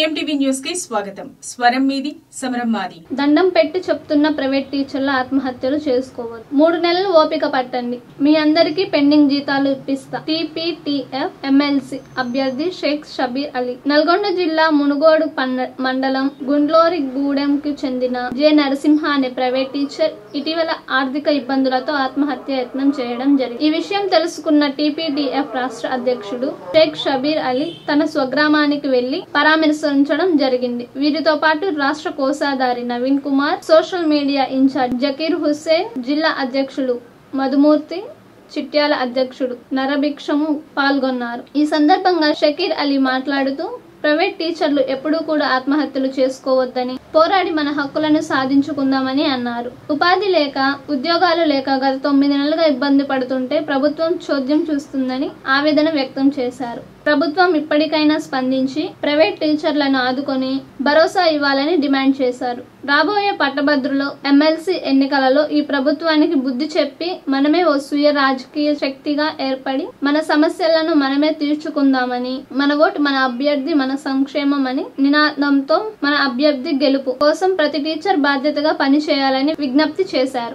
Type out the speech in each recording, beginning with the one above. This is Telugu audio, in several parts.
ఎంటీవీ న్యూస్ కి స్వాగతం స్వరం మీది సమరం మాది దండం పెట్టి చెప్తున్న ప్రైవేట్ టీచర్ల ఆత్మహత్యలు చేసుకోవద్దు మూడు నెలలు ఓపిక పట్టండి మీ అందరికీ పెండింగ్ జీతాలు ఇప్పిస్తా టీపీటీఎఫ్ ఎమ్మెల్సీ అభ్యర్థి షేక్ షబీర్ అలీ నల్గొండ జిల్లా మునుగోడు పండ- మండలం గుండ్లోరి గూడెంకి చెందిన జె నరసింహ అనే ప్రైవేట్ టీచర్ ఇటీవల ఆర్థిక ఇబ్బందులతో ఆత్మహత్య యత్నం చేయడం జరిగింది ఈ విషయం తెలుసుకున్న టీపీటీఎఫ్ రాష్ట్ర అధ్యక్షుడు షేక్ షబీర్ అలీ తన స్వగ్రామానికి వెళ్లి పరామర్శించడం జరిగింది వీరితో పాటు రాష్ట్ర కోశాధారి Naveen Kumar social media incharge Zakir Hussain జిల్లా అధ్యక్షులు మధుమూర్తి చిట్యాల అధ్యక్షుడు నరభిక్షము పాల్గొన్నారు ఈ సందర్భంగా షకీర్ అలీ మాట్లాడుతూ ప్రైవేట్ టీచర్లు ఎప్పుడూ కూడా ఆత్మహత్యలు చేసుకోవద్దని పోరాడి మన హక్కులను సాధించుకుందామని అన్నారు ఉపాధి లేక ఉద్యోగాలు లేక గత తొమ్మిది నెలలుగా ఇబ్బంది పడుతుంటే ప్రభుత్వం చోద్యం చూస్తుందని ఆవేదన వ్యక్తం చేశారు ప్రభుత్వం ఇప్పటికైనా స్పందించి ప్రైవేట్ టీచర్లను ఆదుకొని భరోసా ఇవ్వాలని డిమాండ్ చేశారు రాబోయే పట్టభద్రులో ఎమ్మెల్సీ ఎన్నికలలో ఈ ప్రభుత్వానికి బుద్ధి చెప్పి మనమే ఓ స్వీయ రాజకీయ శక్తిగా ఏర్పడి మన సమస్యలను మనమే తీర్చుకుందామని మన ఓటు మన అభ్యర్థి మన సంక్షేమం అని నినాదంతో మన అభ్యర్థి గెలుపు కోసం ప్రతి టీచర్ బాధ్యతగా పనిచేయాలని విజ్ఞప్తి చేశారు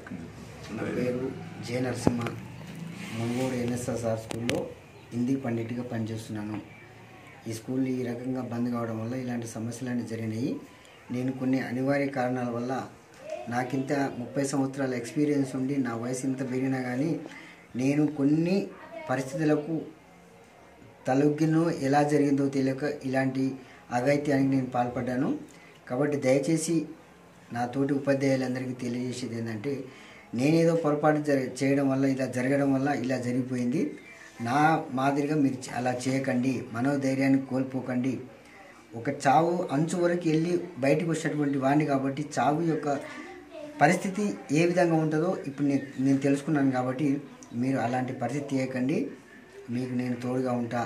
నా పేరు జే నరసింహ మునుగోడు ఎన్ఎస్ఎస్ఆర్ స్కూల్లో హిందీ పండిట్గా పనిచేస్తున్నాను ఈ స్కూల్ ఈ రకంగా బంద్ కావడం వల్ల ఇలాంటి సమస్యలన్నీ జరిగినాయి నేను కొన్ని అనివార్య కారణాల వల్ల నాకింత ముప్పై సంవత్సరాల ఎక్స్పీరియన్స్ ఉండి నా వయసు ఇంత పెరిగినా కానీ నేను కొన్ని పరిస్థితులకు తలొగ్గిను ఎలా జరిగిందో తెలియక ఇలాంటి అఘాయిత్యానికి నేను పాల్పడ్డాను కాబట్టి దయచేసి నా తోటి ఉపాధ్యాయులందరికీ తెలియజేసేది ఏంటంటే నేనేదో పొరపాటు జర చేయడం వల్ల ఇలా జరగడం వల్ల ఇలా జరిగిపోయింది నా మాదిరిగా మీరు చ- అలా చేయకండి మనోధైర్యాన్ని కోల్పోకండి ఒక చావు అంచు వరకు వెళ్ళి బయటకు వచ్చినటువంటి వాడిని కాబట్టి చావు యొక్క పరిస్థితి ఏ విధంగా ఉంటుందో ఇప్పుడు నేను నేను తెలుసుకున్నాను కాబట్టి మీరు అలాంటి పరిస్థితి చేయకండి మీకు నేను తోడుగా ఉంటా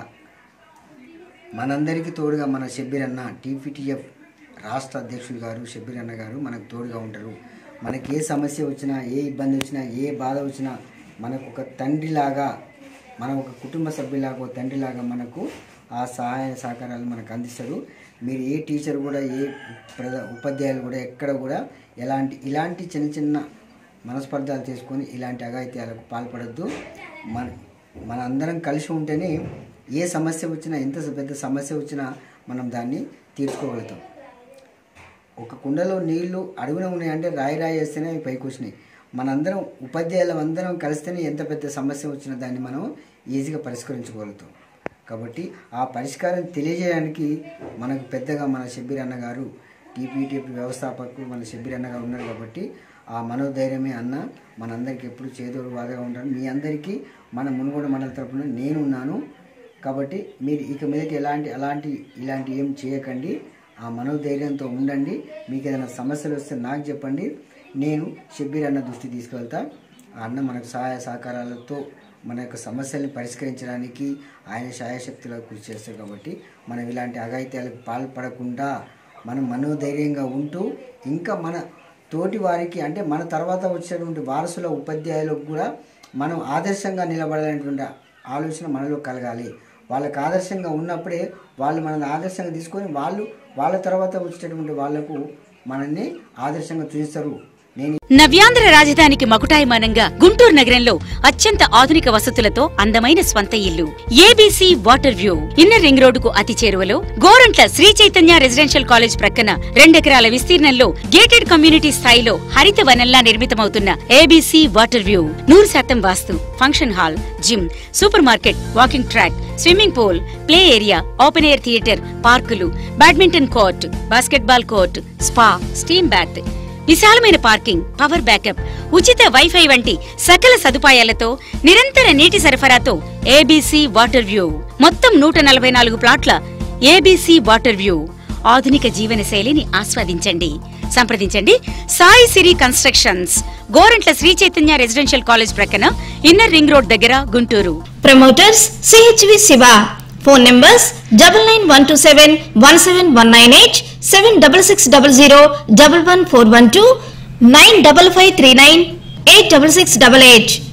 మనందరికీ తోడుగా మన షబ్బీర్ అన్న టీపీటీఎఫ్ రాష్ట్ర అధ్యక్షులు గారు షబ్బీర్ అన్న గారు మనకు తోడుగా ఉంటారు మనకి ఏ సమస్య వచ్చినా ఏ ఇబ్బంది వచ్చినా ఏ బాధ వచ్చినా మనకు ఒక తండ్రిలాగా మన ఒక కుటుంబ సభ్యులాగా ఒక తండ్రిలాగా మనకు ఆ సహాయ సహకారాలు మనకు అందిస్తారు మీరు ఏ టీచర్ కూడా ఏ ప్రధ ఉపాధ్యాయులు కూడా ఎక్కడ కూడా ఎలాంటి ఇలాంటి చిన్న చిన్న మనస్పర్ధాలు తీసుకొని ఇలాంటి అఘాయిత్యాలకు పాల్పడద్దు మన మన అందరం కలిసి ఉంటేనే ఏ సమస్య వచ్చినా ఎంత పెద్ద సమస్య వచ్చినా మనం దాన్ని తీర్చుకోగలుగుతాం ఒక కుండలో నీళ్లు అడుగున ఉన్నాయంటే రాయి రాయి వేస్తేనే అవి పైకి వచ్చినాయి మనందరం ఉపాధ్యాయులం అందరం కలిస్తేనే ఎంత పెద్ద సమస్య వచ్చినా దాన్ని మనం ఈజీగా పరిష్కరించుకోగలుగుతాం కాబట్టి ఆ పరిష్కారం తెలియజేయడానికి మనకు పెద్దగా మన షబ్బీర్ అన్న గారు టీపీటీపీ వ్యవస్థాపకులు మన షబ్బీర్ అన్న గారు ఉన్నారు కాబట్టి ఆ మనోధైర్యమే అన్న మనందరికీ ఎప్పుడు చేదోడు బాధగా ఉంటాను మీ అందరికీ మన మునుగోడు మండల తరపున నేను ఉన్నాను కాబట్టి మీరు ఇక మీదటి ఎలాంటి అలాంటి ఇలాంటి ఏం చేయకండి ఆ మనోధైర్యంతో ఉండండి మీకు ఏదైనా సమస్యలు వస్తే నాకు చెప్పండి నేను షబ్బీర్ అన్న దృష్టి తీసుకెళ్తా ఆ అన్న మనకు సహాయ సహకారాలతో మన యొక్క సమస్యల్ని పరిష్కరించడానికి ఆయన శాయశక్తిలో కృషి చేస్తారు కాబట్టి మనం ఇలాంటి అఘాయిత్యాలకు పాల్పడకుండా మనం మనోధైర్యంగా ఉంటూ ఇంకా మన తోటి వారికి అంటే మన తర్వాత వచ్చేటువంటి వారసుల ఉపాధ్యాయులకు కూడా మనం ఆదర్శంగా నిలబడాలనేటువంటి ఆలోచన మనలో కలగాలి వాళ్ళకి ఆదర్శంగా ఉన్నప్పుడే వాళ్ళు మనల్ని ఆదర్శంగా తీసుకొని వాళ్ళు వాళ్ళ తర్వాత వచ్చేటటువంటి వాళ్ళకు మనల్ని ఆదర్శంగా చూస్తారు నేను నవ్యాంధ్ర రాజధానికి మకుటాయమానంగా గుంటూరు నగరంలో అత్యంత ఆధునిక వసతులతో అందమైన స్వంత ఇల్లు ABC water view inner ring రోడ్డుకు అతి చేరువలో గోరంట్ల శ్రీ చైతన్య రెసిడెన్షియల్ కాలేజ్ ప్రక్కన రెండెకరాల విస్తీర్ణంలో గేటెడ్ కమ్యూనిటీ స్థాయిలో హరిత వనంలా నిర్మితమవుతున్న ఏబీసీ వాటర్ వ్యూ నూరు శాతం vastu function hall gym supermarket walking track swimming pool play area open air theatre పార్కులు badminton court basketball court spa steam bath విశాలమైన పార్కింగ్ పవర్ బ్యాకప్ ఉచిత వైఫై వంటి సకల సదుపాయాలతో నిరంతర నీటి సరఫరాతో ఏబీసీ వాటర్ వ్యూ మొత్తం నూట నలభై నాలుగు ప్లాట్ల ఏబీసీ వాటర్ వ్యూ ఆధునిక జీవన శైలిని ఆస్వాదించండి సంప్రదించండి Sai Siri constructions Gorantla Sri Chaitanya residential college ప్రక్కన ఇన్నర్ రింగ్ రోడ్ దగ్గర Guntur promoters CHV Siva phone numbers double nine one two seven one seven one nine eight seven double six double zero double one four one two nine double five three nine eight double six double eight